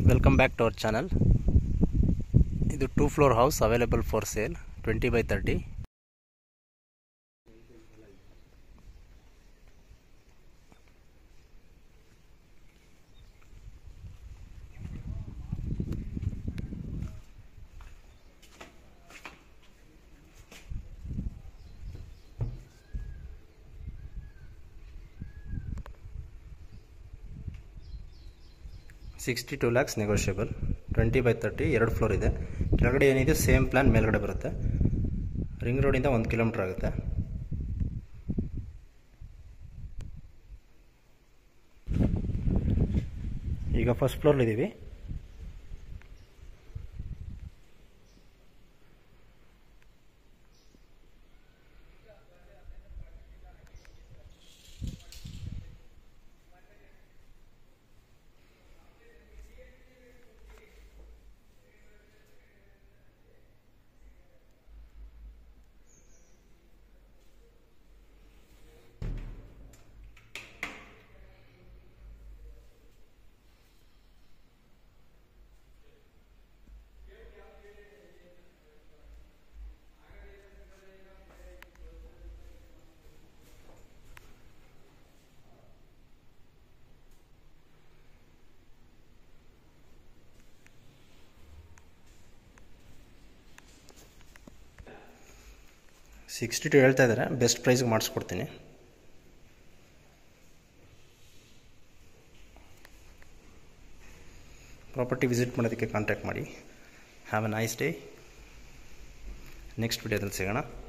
welcome back to our channel ಇದು two floor house available for sale twenty by thirty sixty two lakhs negotiable twenty by thirty ಎರಡು floor ಇದೆ ಕೆಳಗಡೆ ಏನಿದೆ same plan ಮೇಲ್ಗಡೆ ಬರುತ್ತೆ ring ರೋಡಿಂದ ಒಂದು ಕಿಲೋಮೀಟ್ರ್ ಆಗುತ್ತೆ ಈಗ ಫಸ್ಟ್ ಫ್ಲೋರ್ಲಿದ್ದೀವಿ ಸಿಕ್ಸ್ಟಿ ಟು ಹೇಳ್ತಾ ಇದ್ದಾರೆ ಬೆಸ್ಟ್ ಪ್ರೈಸ್ಗೆ ಮಾಡಿಸ್ಕೊಡ್ತೀನಿ ಪ್ರಾಪರ್ಟಿ ವಿಸಿಟ್ ಮಾಡೋದಕ್ಕೆ ಕಾಂಟ್ಯಾಕ್ಟ್ ಮಾಡಿ have a nice day next ವಿಡಿಯೋದಲ್ಲಿ ಸಿಗೋಣ